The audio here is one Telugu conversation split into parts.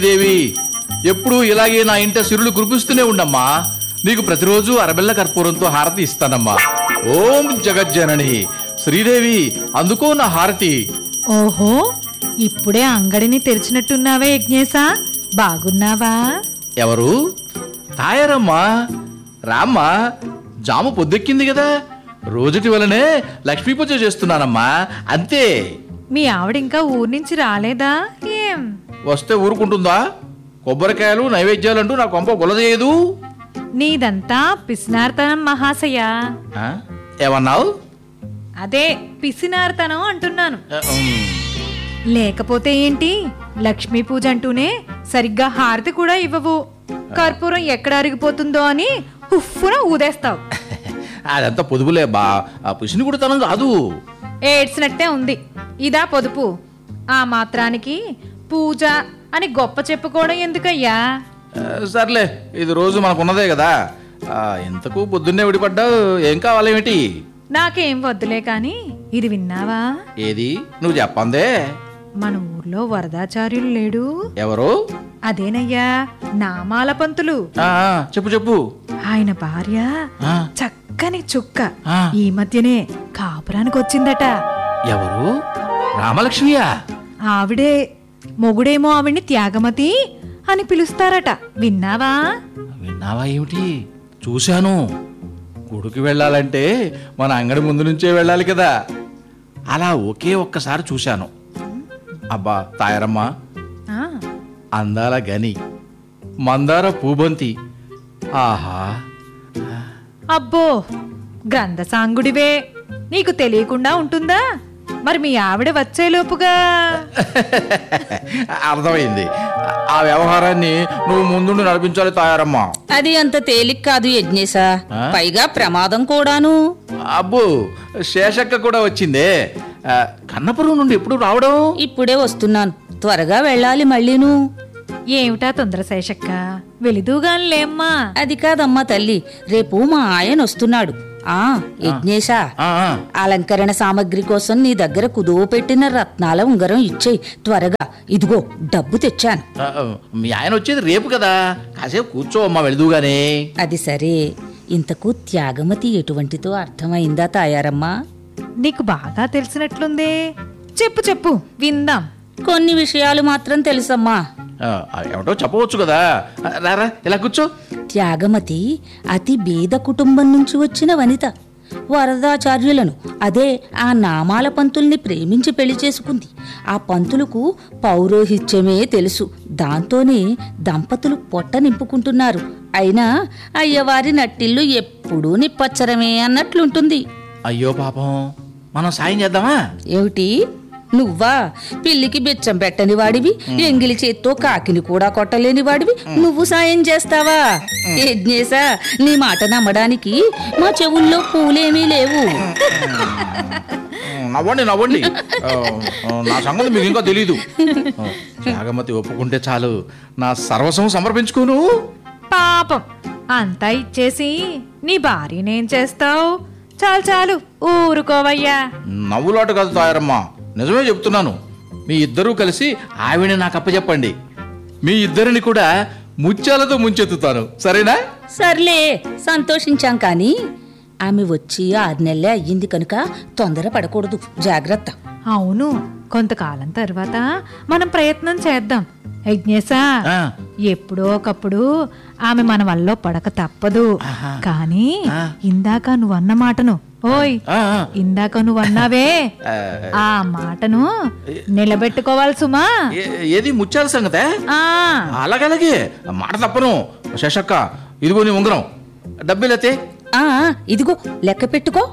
దేవి ఎప్పుడు ఇలాగే నా ఇంట సిరులు కురిపిస్తూనే ఉండమ్మా నీకు ప్రతిరోజు అరబెల్ల కర్పూరంతో హారతి ఇస్తానమ్మా ఓం జగజ్జనని శ్రీదేవి అందుకో నా హారతి ఓహో ఇప్పుడే అంగడిని తెరిచినట్టున్నావే యజ్ఞేశా బాగున్నావా ఎవరు తాయారమ్మా రామ్మా జాము పొద్దెక్కింది కదా రోజుటి వలనే లక్ష్మీ పూజ చేస్తున్నానమ్మా అంతే మీ ఆవిడ ఇంకా ఊరి నుంచి రాలేదా ఏం వస్తే ఊరుకుంటుందా కొబ్బరికాయలు నైవేద్యాలంటూ నా కొంప గులజేయదు నీదంతా పిసినార్తనం మహాశయ ఆ? ఏమన్నావు అదే పిసినార్తనం అంటున్నాను ఆ, ఉమ్. లేకపోతే ఏంటి లక్ష్మీ పూజ అంటూనే సరిగ్గా హారతి కూడా ఇవ్వవు కర్పూరం ఎక్కడ అరిగిపోతుందో అని హుఫ్ఫున ఊదేస్తావు అదంతా పొదుపులే బా ఆ పుసిని కుడతనం కాదు ఏడ్చినట్టే ఉంది ఇదా పొదుపు ఆ మాత్రానికి పూజ అని గొప్ప చెప్పుకోవడం ఎందుకయ్యా ఆ, సర్లే ఇది రోజు మనకున్నదే కదా ఆ, ఇంతకు పొద్దున్నే విడిపడ్డావు ఏం కావాలేమిటి నాకేం వద్దులే కాని ఇది విన్నావా ఏది నువ్వు చెప్పందే మన ఊర్లో వరదాచార్యులు లేడు ఎవరు అదేనయ్యా నామాల పంతులు ఆ, ఆ, చెప్పు చెప్పు ఆయన భార్య ఆ, చక్కని చుక్క ఆ. ఈ మధ్యనే కాపురానికి వచ్చిందట ఎవరు రామలక్ష్మియా ఆవిడే మొగుడేమో ఆవిడ్ని త్యాగమతి అని పిలుస్తారట విన్నావా విన్నావా ఏమిటి చూశాను గుడికి వెళ్ళాలంటే మన అంగడి ముందు నుంచే వెళ్ళాలి కదా అలా ఒకే ఒక్కసారి చూశాను అబ్బా తాయరమ్మా ఆ, అందాల గని మందార పూబంతి ఆహా అబ్బో గ్రంథసాంగుడివే నీకు తెలియకుండా ఉంటుందా మరి మీ ఆవిడ వచ్చేలోపుగా అర్థమైంది ఆ వ్యవహారాన్ని నువ్వు ముందుండి నడిపించాలి తాయారమ్మా అది అంత తేలిక కాదు యజ్ఞేశా ఆ? పైగా ప్రమాదం కూడాను అబ్బో శేషక్క కూడా వచ్చిందే ఆ, కన్నపురం నుండి ఎప్పుడు రావడం ఇప్పుడే వస్తున్నాను త్వరగా వెళ్ళాలి మళ్ళీను ఏమిటా తొందర శేషక్క వెలిదూగానిలేమ్మా అది కాదమ్మా తల్లి రేపు మా ఆయన వస్తున్నాడు ఆ యజ్ఞేశా ఆ, ఆ. అలంకరణ సామగ్రి కోసం నీ దగ్గర కుదువ పెట్టిన రత్నాల ఉంగరం ఇచ్చేయి త్వరగా ఇదిగో డబ్బు తెచ్చాను ఆ, ఆ, మీ ఆయన వచ్చేది రేపు కదా కాసేపు కూర్చో అమ్మా వెళదుగానే అది సరే ఇంతకు త్యాగమతి ఎటువంటిదో అర్థమైందా తాయారమ్మా నీకు బాగా తెలిసినట్లుందే చెప్పు చెప్పు విందాం కొన్ని విషయాలు మాత్రం తెలుసమ్మా ఆ, ఆ, ఏమిటో చెప్పవచ్చు కదా ఆ, రారా ఇలా కూర్చో త్యాగమతి అతి బీద కుటుంబం నుంచి వచ్చిన వనిత వరదాచార్యులను అదే ఆ నామాల పంతుల్ని ప్రేమించి పెళ్లి చేసుకుంది ఆ పంతులకు పౌరోహిత్యమే తెలుసు దాంతోనే దంపతులు పొట్ట నింపుకుంటున్నారు అయినా అయ్యవారి నట్టిల్లు ఎప్పుడూ నిప్పచ్చరమే అన్నట్లుంటుంది అయ్యో పాపం మనం సాయం చేద్దామా ఏమిటి నువ్వా పిల్లికి బిచ్చం పెట్టని వాడివి ఎంగిలి చేత్తో కాకిని కూడా కొట్టలేని వాడివి నువ్వు సాయం చేస్తావా యజ్ఞేశా నీ మాట నమ్మడానికి మా చెవుల్లో పూలేమీ లేవు ఉమ్, నవ్వండి నవ్వండి ఆ, ఆ, నా సంగతి మీకు ఇంకా తెలీదు ఆ, త్యాగమతి ఒప్పుకుంటే చాలు నా సర్వస్వం సమర్పించుకోను పాపం అంతా ఇచ్చేసి నీ భార్యనేం చేస్తావు చాలు చాలు ఊరుకోవయ్యా నవ్వులాట కాదు తాయారమ్మా నిజమే చెప్తున్నాను మీ ఇద్దరూ కలిసి ఆవిడ నాకు అప్పచెప్పండి మీ ఇద్దరిని కూడా ముత్యాలతో ముంచెత్తుతాను సరేనా సర్లే సంతోషించాం కానీ ఆమె వచ్చి ఆరు నెలలే అయ్యింది కనుక తొందర పడకూడదు జాగ్రత్త అవును కొంతకాలం తర్వాత మనం ప్రయత్నం చేద్దాం యజ్ఞేశా ఆ, ఎప్పుడో ఒకప్పుడు ఆమె మన వల్ల పడక తప్పదు ఆహా. కానీ ఆ. ఇందాక నువ్వు అన్న మాటను ఓయ్ ఆ, ఆ. ఇందాక నువ్వు అన్నావే ఆ, ఆ మాటను నిలబెట్టుకోవాలి సుమా ఏ- ఏది ముత్యాల సంగతే ఆ అలాగలాగే మాట తప్పను శశక్క ఇదిగో నీ ఉంగరం డబ్బులతే ఆ ఇదిగో లెక్క పెట్టుకో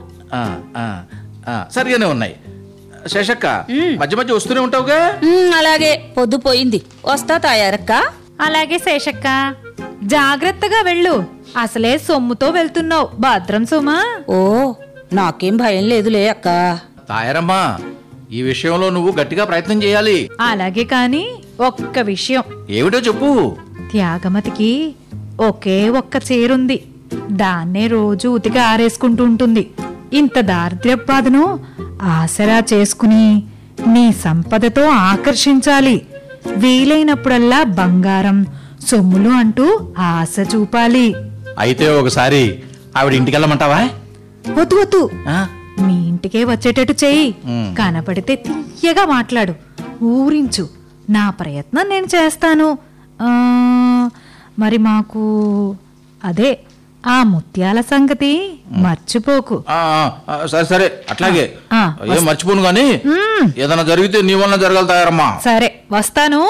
సరిగానే ఉన్నాయి శశక్క మధ్య మధ్య వస్తూనే ఉంటావుగా ఉమ్, అలాగే పొద్దుపోయింది వస్తా తాయారక్క అలాగే శేషక్క జాగ్రత్తగా వెళ్ళు అసలే సొమ్ముతో వెళ్తున్నావు భద్రం సుమా ఓ నాకేం భయం లేదులే అక్క తాయారమ్మా ఈ విషయంలో నువ్వు గట్టిగా ప్రయత్నం చేయాలి అలాగే కాని ఒక్క విషయం ఏమిటో చెప్పు త్యాగమతికి ఒకే ఒక్క చీరుంది దాన్నే రోజు ఉతికి ఆరేసుకుంటూ ఉంటుంది ఇంత దారిద్ర్య బాధను ఆసరా చేసుకుని నీ సంపదతో ఆకర్షించాలి వీలైనప్పుడల్లా బంగారం సొమ్ములు అంటూ ఆశ చూపాలి అయితే ఒకసారి ఆవిడ ఇంటికి వెళ్ళమంటావా వద్దు వద్దు ఆ? మీ ఇంటికే వచ్చేటట్టు చెయ్యి మ్. కనపడితే తీయగా మాట్లాడు ఊరించు నా ప్రయత్నం నేను చేస్తాను ఆ, మరి మాకు అదే ఆ ముత్యాల సంగతి మర్చిపోకు ఆ, ఆ, సరే సరే అట్లాగే ఆ, ఏం మర్చిపోను కానీ మ్. ఏదైనా జరిగితే నీ వల్ల జరగాలి తాయారమ్మా సరే వస్తాను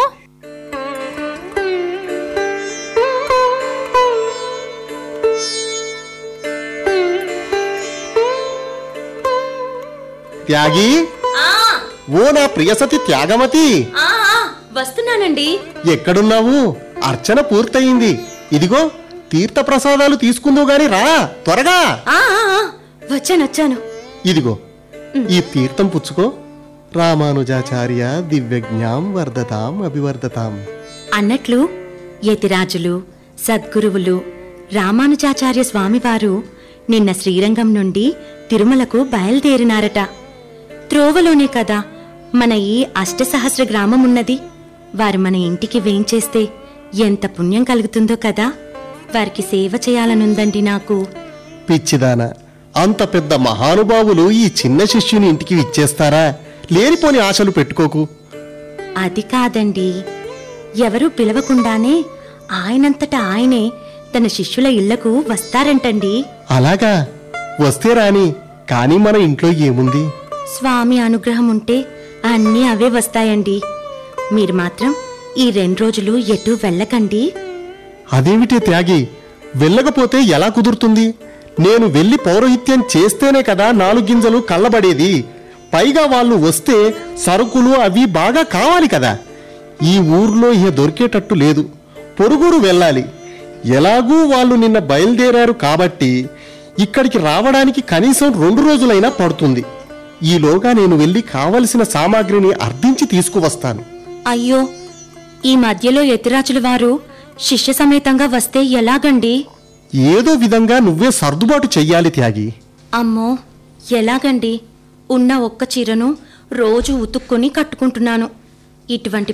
త్యాగి ఓ నా ప్రియసతి త్యాగమతి ఆ, ఆ, వస్తున్నానండి ఎక్కడున్నావు అర్చన పూర్తయింది ఇదిగో తీర్థ ప్రసాదాలు తీసుకుందో గాని రా త్వరగా ఆ, ఆ, ఆ, వచ్చాను వచ్చాను ఇదిగో ఈ తీర్థం పుచ్చుకో రామానుజాచార్య దివ్యజ్ఞాం వర్ధతాం అభివర్ధతాం అన్నట్లు యతిరాజులు సద్గురువులు రామానుజాచార్య స్వామివారు నిన్న శ్రీరంగం నుండి తిరుమలకు బయలుదేరినారట త్రోవలోనే కదా మన ఈ అష్టసహస్ర గ్రామం ఉన్నది వారు మన ఇంటికి వేంచేస్తే ఎంత పుణ్యం కలుగుతుందో కదా వారికి సేవ చేయాలనుందండి నాకు పిచ్చిదాన అంత పెద్ద మహానుభావులు ఈ చిన్న శిష్యుని ఇంటికి ఇచ్చేస్తారా లేనిపోని ఆశలు పెట్టుకోకు అది కాదండి ఎవరూ పిలవకుండానే ఆయనంతట ఆయనే తన శిష్యుల ఇళ్లకు వస్తారంటండి అలాగా వస్తే రాని కానీ మన ఇంట్లో ఏముంది స్వామి అనుగ్రహం ఉంటే అన్నీ అవే వస్తాయండి మీరు మాత్రం ఈ రెండు రోజులు ఎటు వెళ్ళకండి అదేమిటే త్యాగి వెళ్ళకపోతే ఎలా కుదురుతుంది నేను వెళ్ళి పౌరోహిత్యం చేస్తేనే కదా నాలుగు గింజలు కళ్ళబడేది పైగా వాళ్ళు వస్తే సరుకులు అవి బాగా కావాలి కదా ఈ ఊర్లో ఇహ దొరికేటట్టు లేదు పొరుగురు వెళ్ళాలి ఎలాగూ వాళ్ళు నిన్న బయలుదేరారు కాబట్టి ఇక్కడికి రావడానికి కనీసం రెండు రోజులైనా పడుతుంది ఈలోగా నేను వెళ్ళి కావలసిన సామాగ్రిని అర్థించి తీసుకువస్తాను అయ్యో ఈ మధ్యలో యతిరాజుల వారు శిష్య సమేతంగా వస్తే ఎలాగండి ఏదో విధంగా నువ్వే సర్దుబాటు చెయ్యాలి త్యాగి అమ్మో ఎలాగండి ఉన్న ఒక్క చీరను రోజు ఉతుక్కొని కట్టుకుంటున్నాను ఇటువంటి